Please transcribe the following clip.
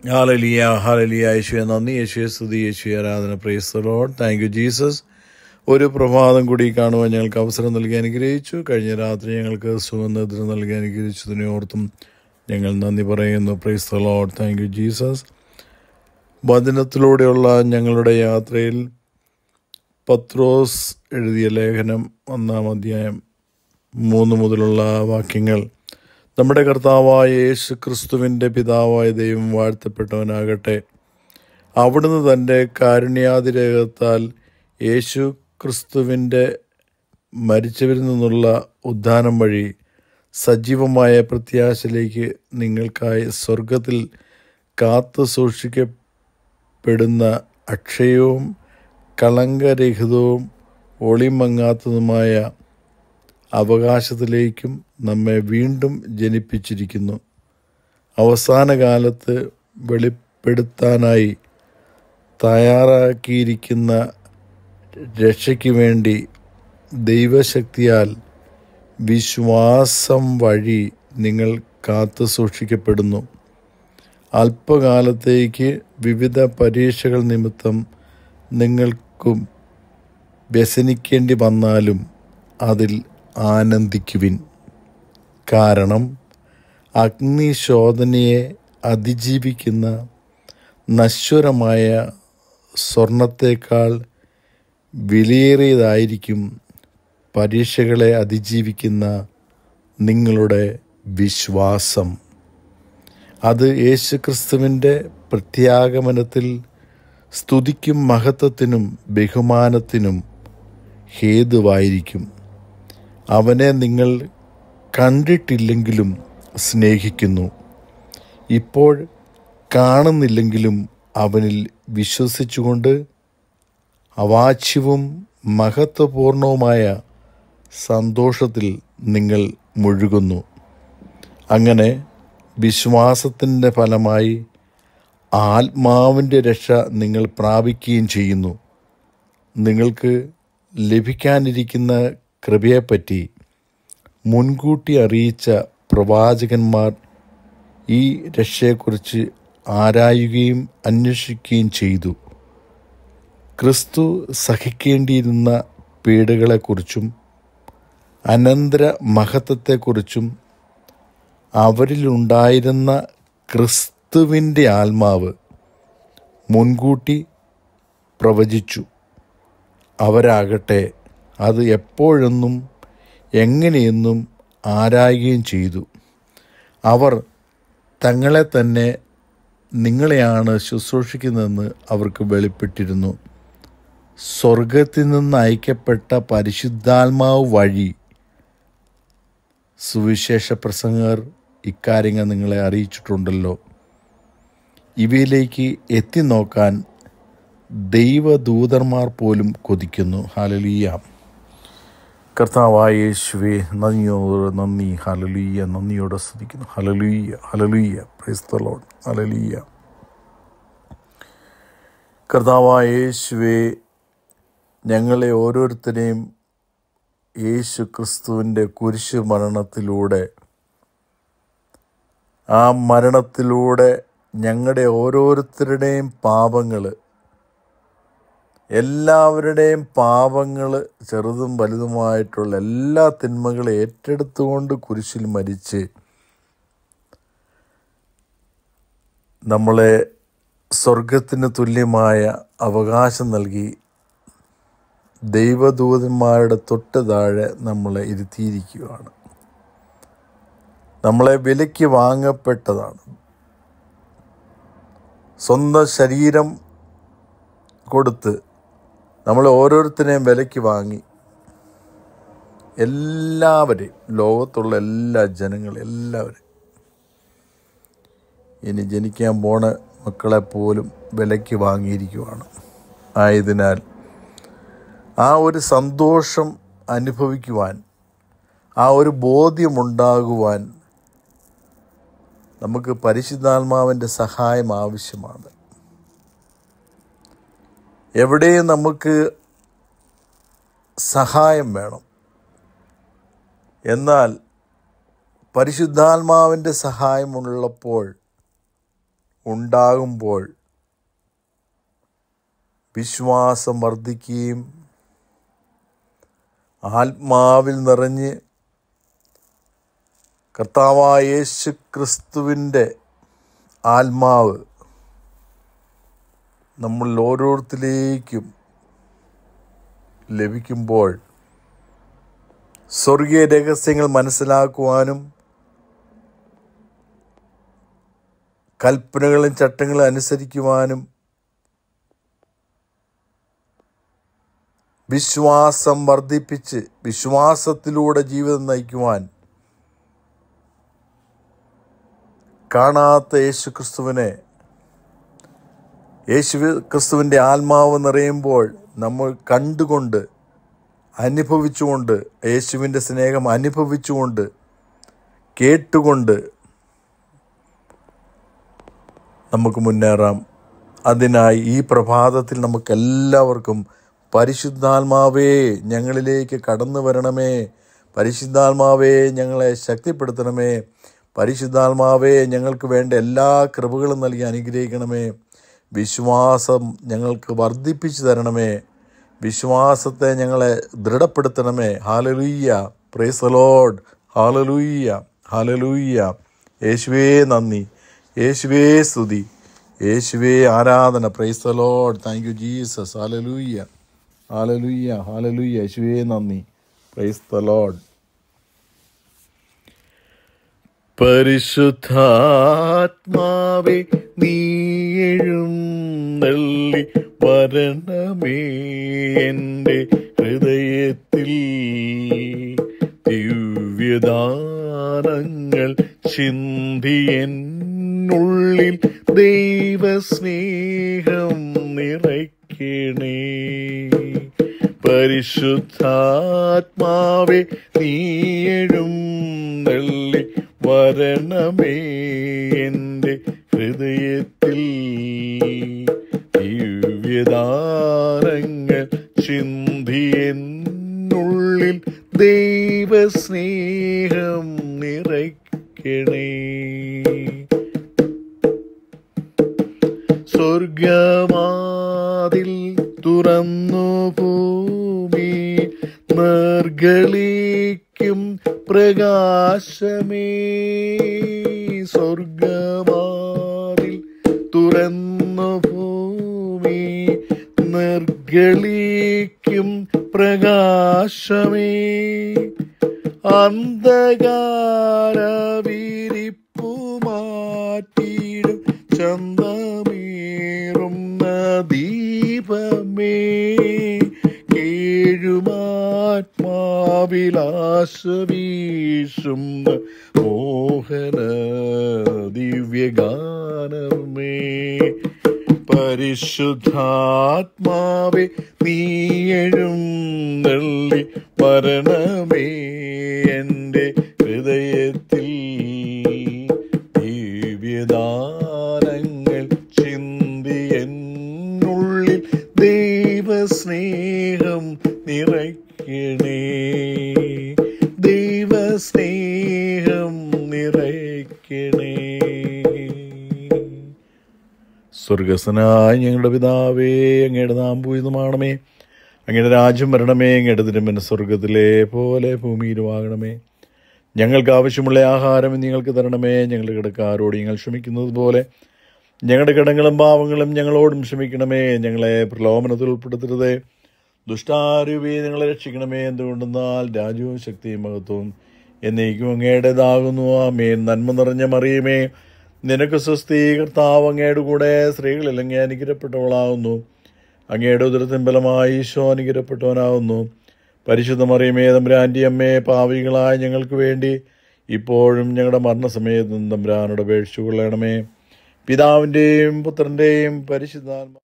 ഹാലലിയ ഹാലലിയ യേശുവെ നന്ദി യേശുവെ സ്തുതി യേശുവെ ആരാധന praise Lord thank you Jesus ഒരു പ്രഭാതം കൂടി കാണുവാൻ ഞങ്ങൾക്ക് അവസരം നൽകി അനുഗ്രഹിച്ചു കഴിഞ്ഞ രാത്രി ഞങ്ങൾക്ക് സുഗന്ധത്തിന് നൽകി അനുഗ്രഹിച്ചതിനെ ഓർത്തും ഞങ്ങൾ നന്ദി പറയുന്നു praise Lord thank you Jesus വചനത്തിലൂടെയുള്ള ഞങ്ങളുടെ യാത്രയിൽ പത്രോസ് എഴുതിയ ലേഖനം ഒന്നാം അധ്യായം മൂന്ന് മുതലുള്ള വാക്യങ്ങൾ നമ്മുടെ കർത്താവായ യേശു ക്രിസ്തുവിൻ്റെ പിതാവായ ദൈവം വാഴ്ത്തപ്പെട്ടവനാകട്ടെ അവിടുന്ന് തൻ്റെ കാരുണ്യാതിരേകത്താൽ യേശു ക്രിസ്തുവിൻ്റെ മരിച്ചവരിൽ നിന്നുള്ള ഉദ്ധാനം വഴി സജീവമായ പ്രത്യാശയിലേക്ക് നിങ്ങൾക്കായി സ്വർഗത്തിൽ കാത്തു സൂക്ഷിക്കപ്പെടുന്ന അക്ഷയവും കളങ്കരഹിതവും ഒളിമങ്ങാത്തതുമായ അവകാശത്തിലേക്കും നമ്മെ വീണ്ടും ജനിപ്പിച്ചിരിക്കുന്നു അവസാന കാലത്ത് വെളിപ്പെടുത്താനായി തയ്യാറാക്കിയിരിക്കുന്ന രക്ഷയ്ക്ക് വേണ്ടി ദൈവശക്തിയാൽ വിശ്വാസം വഴി നിങ്ങൾ കാത്തു സൂക്ഷിക്കപ്പെടുന്നു അല്പകാലത്തേക്ക് വിവിധ പരീക്ഷകൾ നിമിത്തം നിങ്ങൾക്കും വ്യസനിക്കേണ്ടി വന്നാലും അതിൽ ആനന്ദിക്കുവിൻ കാരണം അഗ്നിശോധനയെ അതിജീവിക്കുന്ന നശ്വരമായ സ്വർണത്തേക്കാൾ വിലയേറിയതായിരിക്കും പരീക്ഷകളെ അതിജീവിക്കുന്ന നിങ്ങളുടെ വിശ്വാസം അത് യേശുക്രിസ്തുവിൻ്റെ പ്രത്യാഗമനത്തിൽ സ്തുതിക്കും മഹത്വത്തിനും ബഹുമാനത്തിനും ഹേതുവായിരിക്കും അവനെ നിങ്ങൾ കണ്ടിട്ടില്ലെങ്കിലും സ്നേഹിക്കുന്നു ഇപ്പോൾ കാണുന്നില്ലെങ്കിലും അവനിൽ വിശ്വസിച്ചുകൊണ്ട് അവാച്യവും മഹത്വപൂർണവുമായ സന്തോഷത്തിൽ നിങ്ങൾ മുഴുകുന്നു അങ്ങനെ വിശ്വാസത്തിൻ്റെ ഫലമായി ആത്മാവിൻ്റെ രക്ഷ നിങ്ങൾ പ്രാപിക്കുകയും ചെയ്യുന്നു നിങ്ങൾക്ക് ലഭിക്കാനിരിക്കുന്ന കൃപയെപ്പറ്റി മുൻകൂട്ടി അറിയിച്ച പ്രവാചകന്മാർ ഈ രക്ഷയെക്കുറിച്ച് ആരായുകയും അന്വേഷിക്കുകയും ചെയ്തു ക്രിസ്തു സഹിക്കേണ്ടിയിരുന്ന പീഡകളെക്കുറിച്ചും അനന്തര മഹത്വത്തെക്കുറിച്ചും അവരിലുണ്ടായിരുന്ന ക്രിസ്തുവിൻ്റെ ആത്മാവ് മുൻകൂട്ടി പ്രവചിച്ചു അവരാകട്ടെ അത് എപ്പോഴെന്നും എങ്ങനെയെന്നും ആരായുകയും ചെയ്തു അവർ തങ്ങളെ തന്നെ നിങ്ങളെയാണ് ശുശ്രൂഷിക്കുന്നതെന്ന് അവർക്ക് വെളിപ്പെട്ടിരുന്നു സ്വർഗത്തിൽ നിന്ന് അയക്കപ്പെട്ട പരിശുദ്ധാത്മാവ് വഴി സുവിശേഷ പ്രസംഗർ ഇക്കാര്യങ്ങൾ നിങ്ങളെ അറിയിച്ചിട്ടുണ്ടല്ലോ ഇവയിലേക്ക് എത്തി നോക്കാൻ ദൈവദൂതന്മാർ പോലും കൊതിക്കുന്നു ഹാലലിയ കർത്താവായ യേശുവെ നന്ദിയോട് നന്ദി ഹലലീയ നന്ദിയോടെ സ്തുതിക്കുന്നു ഹലലീയ ഹലലീയ പ്രൈസ്തലോൺ ഹലലീയ കർത്താവായ യേശുവെ ഞങ്ങളെ ഓരോരുത്തരെയും യേശു ക്രിസ്തുവിൻ്റെ കുരിശു മരണത്തിലൂടെ ആ മരണത്തിലൂടെ ഞങ്ങളുടെ ഓരോരുത്തരുടെയും പാപങ്ങൾ എല്ലാവരുടെയും പാപങ്ങൾ ചെറുതും വലുതുമായിട്ടുള്ള എല്ലാ തിന്മകളും ഏറ്റെടുത്തുകൊണ്ട് കുരിശിൽ മരിച്ച് നമ്മളെ സ്വർഗത്തിന് തുല്യമായ അവകാശം നൽകി ദൈവദൂതന്മാരുടെ തൊട്ട് താഴെ നമ്മളെ ഇരുത്തിയിരിക്കുകയാണ് നമ്മളെ വിലയ്ക്ക് വാങ്ങപ്പെട്ടതാണ് സ്വന്തം ശരീരം കൊടുത്ത് നമ്മൾ ഓരോരുത്തരെയും വിലയ്ക്ക് വാങ്ങി എല്ലാവരെയും ലോകത്തുള്ള എല്ലാ ജനങ്ങളും എല്ലാവരും ഇനി ജനിക്കാൻ പോണ മക്കളെപ്പോലും വിലയ്ക്ക് വാങ്ങിയിരിക്കുവാണ് ആയതിനാൽ ആ ഒരു സന്തോഷം അനുഭവിക്കുവാൻ ആ ഒരു ബോധ്യമുണ്ടാകുവാൻ നമുക്ക് പരിശുദ്ധാത്മാവിൻ്റെ സഹായം ആവശ്യമാണ് എവിടെയും നമുക്ക് സഹായം വേണം എന്നാൽ പരിശുദ്ധാത്മാവിൻ്റെ സഹായമുള്ളപ്പോൾ ഉണ്ടാകുമ്പോൾ വിശ്വാസം വർദ്ധിക്കുകയും ആത്മാവിൽ നിറഞ്ഞ് കർത്താവായ യേശു ക്രിസ്തുവിൻ്റെ ആത്മാവ് നമ്മൾ ഓരോരുത്തരിലേക്കും ലഭിക്കുമ്പോൾ സ്വർഗീയ രഹസ്യങ്ങൾ മനസ്സിലാക്കുവാനും കൽപ്പനകളും ചട്ടങ്ങളും അനുസരിക്കുവാനും വിശ്വാസം വർദ്ധിപ്പിച്ച് വിശ്വാസത്തിലൂടെ ജീവിതം നയിക്കുവാൻ കാണാത്ത യേശു ക്രിസ്തുവിനെ യേശു ക്രിസ്തുവിൻ്റെ ആത്മാവ് നിറയുമ്പോൾ നമ്മൾ കണ്ടുകൊണ്ട് അനുഭവിച്ചുകൊണ്ട് യേശുവിൻ്റെ സ്നേഹം അനുഭവിച്ചുകൊണ്ട് കേട്ടുകൊണ്ട് നമുക്ക് മുന്നേറാം അതിനായി ഈ പ്രഭാതത്തിൽ നമുക്കെല്ലാവർക്കും പരിശുദ്ധാത്മാവേ ഞങ്ങളിലേക്ക് കടന്നു വരണമേ പരിശുദ്ധാത്മാവേ ഞങ്ങളെ ശക്തിപ്പെടുത്തണമേ പരിശുദ്ധാത്മാവേ ഞങ്ങൾക്ക് വേണ്ട എല്ലാ കൃപകളും നൽകി അനുഗ്രഹിക്കണമേ വിശ്വാസം ഞങ്ങൾക്ക് വർദ്ധിപ്പിച്ചു തരണമേ വിശ്വാസത്തെ ഞങ്ങളെ ദൃഢപ്പെടുത്തണമേ ഹാലലൂയ്യ പ്രേസലോഡ് ഹാലലൂയ്യ ഹാലലൂയ്യ യേശുവേ നന്ദി യേശുവേ സ്തുതി യേശുവേ ആരാധന praise Lord thank you Jesus hallelujah hallelujah hallelujah യേശുവേ നന്ദി പ്രൈസ് ദ ലോഡ് പരിശുദ്ധാത്മാവെ നീയും നെള്ളി വരണമേ എൻ്റെ ഹൃദയത്തിൽ ദിവ്യദാനങ്ങൾ ചിന്തിയെന്നുള്ളിൽ ദൈവസ്നേഹം നിറയ്ക്കണേ പരിശുദ്ധാത്മാവെ നീയും നെള്ളി വരണമേ എൻ്റെ ഹൃദയത്തിൽ ദിവ്യദാനങ്ങൾ ചിന്തിയെന്നുള്ളിൽ ദൈവസ്നേഹം നിറയ്ക്കണേ സ്വർഗമാതിൽ തുറന്നു ഭൂമി നിർഗളിക്കും പ്രകാശമേ സ്വർഗമാതിൽ തുറന്നു ഭൂമി നിർഗളിക്കും പ്രകാശമേ അന്ധകാര വിരിപ്പു മാറ്റിയിടും ചന്തമേറുന്ന ദീപമേ കേഴുമാത്മാവിലാശ വീശുന്ന മോഹന ദിവ്യഗാനമേ പരിശുദ്ധാത്മാവെ നീയഴും നെള്ളി വരണമേ എൻ്റെ ഹൃദയത്തിൽ ദിവ്യദാനങ്ങൾ ചിന്തി എന്നുള്ളിൽ ദൈവസ്നേഹം നിറയ്ക്കണേ ദൈവസ്നേഹം നിറയ്ക്കണേ സ്വർഗസ്വനായ ഞങ്ങളുടെ പിതാവേ അങ്ങയുടെ നാം പൂജിതമാണമേ അങ്ങയുടെ രാജ്യം വരണമേ അങ്ങയുടെ തിരുമന സ്വർഗത്തിലെ പോലെ ഭൂമിയിലുമാകണമേ ഞങ്ങൾക്ക് ആവശ്യമുള്ള ആഹാരം നിങ്ങൾക്ക് തരണമേ ഞങ്ങളുടെ കിടക്കാരോട് ഞങ്ങൾ ക്ഷമിക്കുന്നത് പോലെ ഞങ്ങളുടെ കിടങ്ങളും പാവങ്ങളും ഞങ്ങളോടും ക്ഷമിക്കണമേ ഞങ്ങളെ പ്രലോഭനത്തിൽ ഉൾപ്പെടുത്തരുതേ ദുഷ്ടാരൂപി ഞങ്ങളെ രക്ഷിക്കണമേ എന്തുകൊണ്ടെന്നാൽ രാജ്യവും ശക്തിയും മഹത്വവും എന്നേക്കും അങ്ങയുടേതാകുന്നു ആമേൻ നന്മ നിറഞ്ഞ മറിയുമേ നിനക്ക് സ്വസ്തി കർത്താവ് അങ്ങയുടെ കൂടെ സ്ത്രീകളിൽ അങ്ങേ അനുഗ്രഹപ്പെട്ടവളാകുന്നു അങ്ങയുടെ ഉദരത്തിൻ ബലമായി ഈശോ അനുഗ്രഹപ്പെട്ടവനാകുന്നു പരിശുദ്ധ മറിയമേ തമ്പുരാൻ്റെ അമ്മേ പാവികളായ ഞങ്ങൾക്ക് വേണ്ടി ഇപ്പോഴും ഞങ്ങളുടെ മരണസമയത്തും തമ്പുരാനോട് അപേക്ഷിച്ചു കൊള്ളണമേ പിതാവിൻ്റെയും പുത്രൻ്റെയും പരിശുദ്ധാത്മ